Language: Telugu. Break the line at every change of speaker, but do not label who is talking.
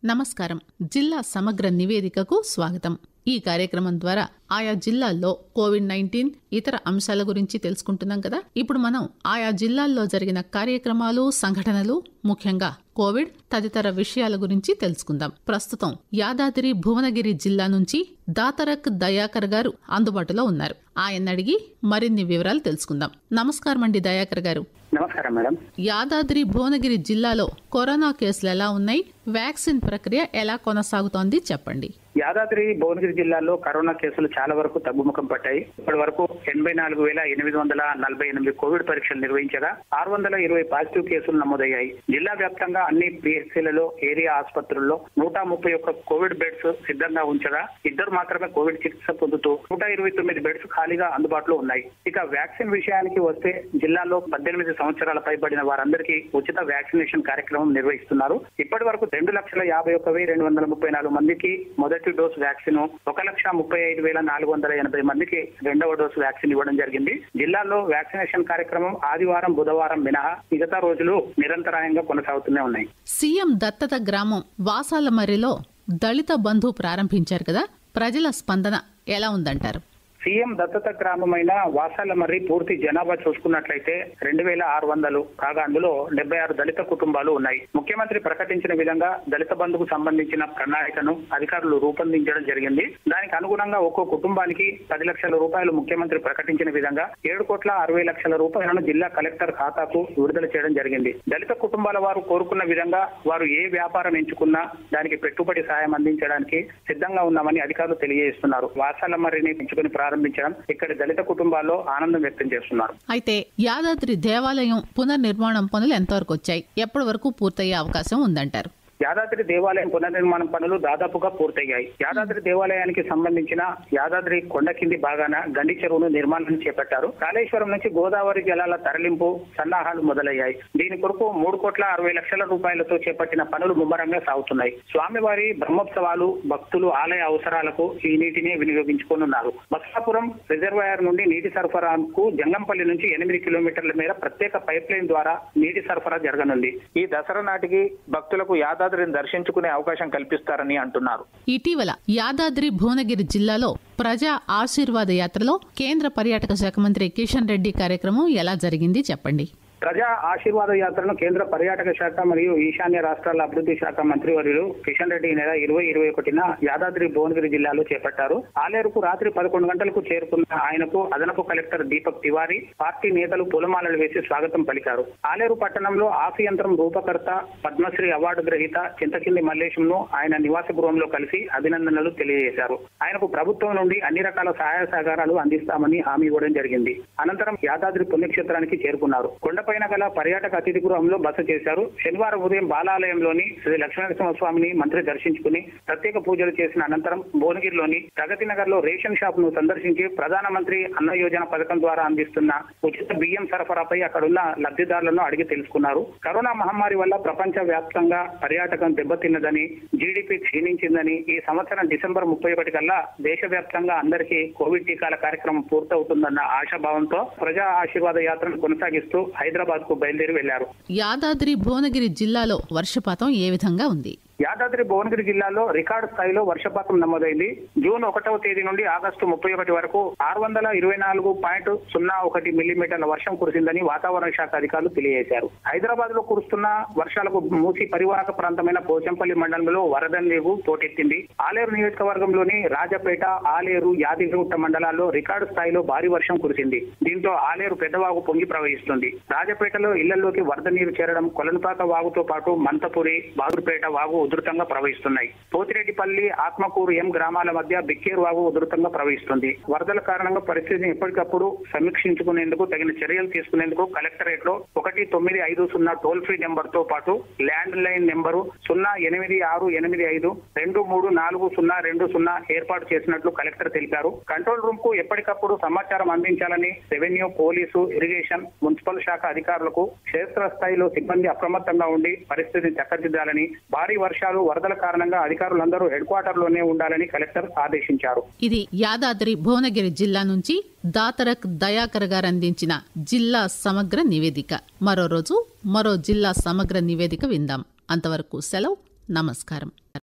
నమస్కారం జిల్లా సమగ్ర నివేదికకు స్వాగతం ఈ కార్యక్రమం ద్వారా ఆయా జిల్లాల్లో కోవిడ్ నైన్టీన్ ఇతర అంశాల గురించి తెలుసుకుంటున్నాం కదా ఇప్పుడు మనం ఆయా జిల్లాల్లో జరిగిన కార్యక్రమాలు సంఘటనలు ముఖ్యంగా కోవిడ్ తదితర విషయాల గురించి తెలుసుకుందాం ప్రస్తుతం యాదాద్రి భువనగిరి జిల్లా నుంచి దాతరక్ దయాకర్ గారు అందుబాటులో ఉన్నారు ఆయన అడిగి మరిన్ని వివరాలు తెలుసుకుందాం నమస్కారం అండి దయాకర్ గారు
నమస్కారం మేడం
యాదాద్రి భువనగిరి జిల్లాలో కరోనా కేసులు ఎలా ఉన్నాయి వ్యాక్సిన్ ప్రక్రియ ఎలా కొనసాగుతోంది చెప్పండి
యాదాద్రి భువనగిరి జిల్లాలో కరోనా కేసులు చాలా వరకు తగ్గుముఖం పట్టాయి ఇప్పటి వరకు ఎనభై నాలుగు వేల ఎనిమిది వందల నలభై ఎనిమిది కోవిడ్ పరీక్షలు నిర్వహించగా ఆరు వందల ఇరవై పాజిటివ్ కేసులు నమోదయ్యాయి జిల్లా వ్యాప్తంగా అన్ని పిహెచ్సీలలో ఏరియా ఆసుపత్రుల్లో నూట ముప్పై ఒక్క కోవిడ్ బెడ్స్ సిద్ధంగా ఉంచగా ఇద్దరు మాత్రమే కోవిడ్ చికిత్స పొందుతూ నూట ఇరవై తొమ్మిది బెడ్స్ ఖాళీగా అందుబాటులో ఉన్నాయి ఇక వ్యాక్సిన్ విషయానికి వస్తే జిల్లాలో పద్దెనిమిది సంవత్సరాల పైబడిన వారందరికీ ఉచిత వ్యాక్సినేషన్ కార్యక్రమం నిర్వహిస్తున్నారు ఇప్పటి వరకు రెండు లక్షల యాభై ఒక్క వెయ్యి రెండు వందల ముప్పై నాలుగు మందికి మొదటి డోసు వ్యాక్సిన్ ఒక లక్ష ముప్పై ఐదు వేల నాలుగు వందల ఎనభై మందికి రెండవ డోసు వ్యాక్సిన్ ఇవ్వడం జరిగింది జిల్లాలో వ్యాక్సినేషన్ కార్యక్రమం ఆదివారం బుధవారం మినహా మిగతా రోజులు నిరంతరాయంగా కొనసాగుతూనే ఉన్నాయి
సీఎం దత్తత గ్రామం వాసాలమర్రిలో దళిత బంధు ప్రారంభించారు కదా ప్రజల స్పందన ఎలా ఉందంటారు
సీఎం దత్తత గ్రామమైన వాసాలమర్రి పూర్తి జనాభా చూసుకున్నట్లయితే రెండు వేల ఆరు వందలు కాగా అందులో డెబ్బై ఆరు దళిత కుటుంబాలు ఉన్నాయి ముఖ్యమంత్రి ప్రకటించిన విధంగా దళిత బంధుకు సంబంధించిన ప్రణాళికను అధికారులు రూపొందించడం జరిగింది దానికి అనుగుణంగా ఒక్కో కుటుంబానికి పది లక్షల రూపాయలు ముఖ్యమంత్రి ప్రకటించిన విధంగా ఏడు కోట్ల అరవై లక్షల రూపాయలను జిల్లా కలెక్టర్ ఖాతాకు విడుదల చేయడం జరిగింది దళిత కుటుంబాల వారు కోరుకున్న విధంగా వారు ఏ వ్యాపారం ఎంచుకున్నా దానికి పెట్టుబడి సాయం అందించడానికి సిద్ధంగా ఉన్నామని అధికారులు తెలియజేస్తున్నారు వాసాలమర్రిని పెంచుకుని ప్రారంభించడం ఇక్కడి దళిత కుటుంబాల్లో ఆనందం వ్యక్తం చేస్తున్నారు
అయితే యాదాద్రి దేవాలయం పునర్నిర్మాణం పనులు ఎంతవరకు వచ్చాయి ఎప్పటి వరకు పూర్తయ్యే అవకాశం ఉందంటారు
యాదాద్రి దేవాలయం పునర్నిర్మాణం పనులు దాదాపుగా పూర్తయ్యాయి యాదాద్రి దేవాలయానికి సంబంధించిన యాదాద్రి కొండ కింది భాగాన గండి చెరువును నిర్మాణం చేపట్టారు కాళేశ్వరం నుంచి గోదావరి జలాల తరలింపు సన్నాహాలు మొదలయ్యాయి దీని కొరకు మూడు కోట్ల అరవై లక్షల రూపాయలతో చేపట్టిన పనులు ముమ్మరంగా సాగుతున్నాయి స్వామివారి బ్రహ్మోత్సవాలు భక్తులు ఆలయ అవసరాలకు ఈ నీటిని వినియోగించుకోనున్నారు బక్సాపురం రిజర్వాయర్ నుండి నీటి సరఫరాకు జంగంపల్లి నుంచి ఎనిమిది కిలోమీటర్ల మేర ప్రత్యేక పైప్ లైన్ ద్వారా నీటి సరఫరా జరగనుంది ఈ దసరా నాటికి భక్తులకు యాదాద్రిని దర్శించుకునే అవకాశం కల్పిస్తారని అంటున్నారు
ఇటీవల యాదాద్రి భువనగిరి జిల్లాలో ప్రజా ఆశీర్వాద యాత్రలో కేంద్ర పర్యాటక శాఖ మంత్రి కిషన్ రెడ్డి కార్యక్రమం ఎలా జరిగింది చెప్పండి
ప్రజా ఆశీర్వాద యాత్రను కేంద్ర పర్యాటక శాఖ మరియు ఈశాన్య రాష్ట్రాల అభివృద్ధి శాఖ మంత్రివర్యులు కిషన్ రెడ్డి ఈ నెల ఇరవై ఇరవై ఒకటిన యాదాద్రి భువనగిరి జిల్లాలో చేపట్టారు ఆలేరుకు రాత్రి పదకొండు గంటలకు చేరుకున్న ఆయనకు అదనపు కలెక్టర్ దీపక్ తివారీ పార్టీ నేతలు పూలమాలలు వేసి స్వాగతం పలికారు ఆలేరు పట్టణంలో ఆఫీ యంత్రం రూపకర్త పద్మశ్రీ అవార్డు గ్రహీత చింతకింది మల్లేశంను ఆయన నివాస గృహంలో కలిసి అభినందనలు తెలియజేశారు ఆయనకు ప్రభుత్వం నుండి అన్ని రకాల సహాయ సహకారాలు అందిస్తామని హామీ ఇవ్వడం జరిగింది అనంతరం యాదాద్రి పుణ్యక్షేత్రానికి చేరుకున్నారు కొండపైన గల పర్యాటక అతిథి గృహంలో బస చేశారు శనివారం ఉదయం బాలాలయంలోని శ్రీ లక్ష్మీనరసింహ స్వామిని మంత్రి దర్శించుకుని ప్రత్యేక పూజలు చేసిన అనంతరం భువనగిరిలోని ప్రగతి నగర్ లో రేషన్ షాప్ ను సందర్శించి ప్రధానమంత్రి అన్న యోజన పథకం ద్వారా అందిస్తున్న ఉచిత బియ్యం సరఫరాపై అక్కడున్న లబ్ధిదారులను అడిగి తెలుసుకున్నారు కరోనా మహమ్మారి వల్ల ప్రపంచ వ్యాప్తంగా పర్యాటకం దెబ్బతిన్నదని జీడిపి క్షీణించిందని ఈ సంవత్సరం డిసెంబర్ ముప్పై ఒకటి కల్లా దేశవ్యాప్తంగా అందరికీ కోవిడ్ టీకాల కార్యక్రమం పూర్తవుతుందన్న ఆశాభావంతో ప్రజా ఆశీర్వాద యాత్రను కొనసాగిస్తూ హైదరాబాద్ కు బయలుదేరి వెళ్లారు
యాదాద్రి భువనగిరి జిల్లాలో వర్షపాతం ఏ విధంగా ఉంది
యాదాద్రి భువనగిరి జిల్లాలో రికార్డు స్థాయిలో వర్షపాతం నమోదైంది జూన్ ఒకటవ తేదీ నుండి ఆగస్టు ముప్పై ఒకటి వరకు ఆరు వందల ఇరవై నాలుగు పాయింట్ సున్నా ఒకటి మిల్లీమీటర్ల వర్షం కురిసిందని వాతావరణ శాఖ అధికారులు తెలియజేశారు హైదరాబాద్ లో కురుస్తున్న వర్షాలకు మూసి పరివాహక ప్రాంతమైన పోచంపల్లి మండలంలో వరద నీరు పోటెత్తింది ఆలేరు నియోజకవర్గంలోని రాజపేట ఆలేరు యాదగిరిగుట్ట మండలాల్లో రికార్డు స్థాయిలో భారీ వర్షం కురిసింది దీంతో ఆలేరు పెద్దవాగు పొంగి ప్రవహిస్తుంది రాజపేటలో ఇళ్లలోకి వరద నీరు చేరడం కొలనుపాక వాగుతో పాటు మంతపురి బాగురుపేట వాగు ఉధృతంగా ప్రవహిస్తున్నాయి పోతిరెడ్డిపల్లి ఆత్మకూరు ఎం గ్రామాల మధ్య బిక్కేరు వాగు ఉధృతంగా ప్రవహిస్తుంది వరదల కారణంగా పరిస్థితిని ఎప్పటికప్పుడు సమీక్షించుకునేందుకు తగిన చర్యలు తీసుకునేందుకు కలెక్టరేట్ లో ఒకటి తొమ్మిది ఐదు సున్నా టోల్ ఫ్రీ నెంబర్ తో పాటు ల్యాండ్ లైన్ నెంబరు సున్నా ఎనిమిది ఆరు ఎనిమిది ఐదు రెండు మూడు నాలుగు సున్నా రెండు సున్నా ఏర్పాటు చేసినట్లు కలెక్టర్ తెలిపారు కంట్రోల్ రూమ్ కు ఎప్పటికప్పుడు సమాచారం అందించాలని రెవెన్యూ పోలీసు ఇరిగేషన్ మున్సిపల్ శాఖ అధికారులకు క్షేత్రస్థాయిలో సిబ్బంది అప్రమత్తంగా ఉండి పరిస్థితిని చక్కదిద్దాలని భారీ వర్షాలు వరదల కారణంగా అధికారులందరూ హెడ్ క్వార్టర్ లోనే ఉండాలని కలెక్టర్ ఆదేశించారు
ఇది యాదాద్రి భువనగిరి జిల్లా నుంచి దాతరక్ దయాకర్ గారు అందించిన జిల్లా సమగ్ర నివేదిక మరో రోజు మరో జిల్లా సమగ్ర నివేదిక విందాం అంతవరకు సెలవు నమస్కారం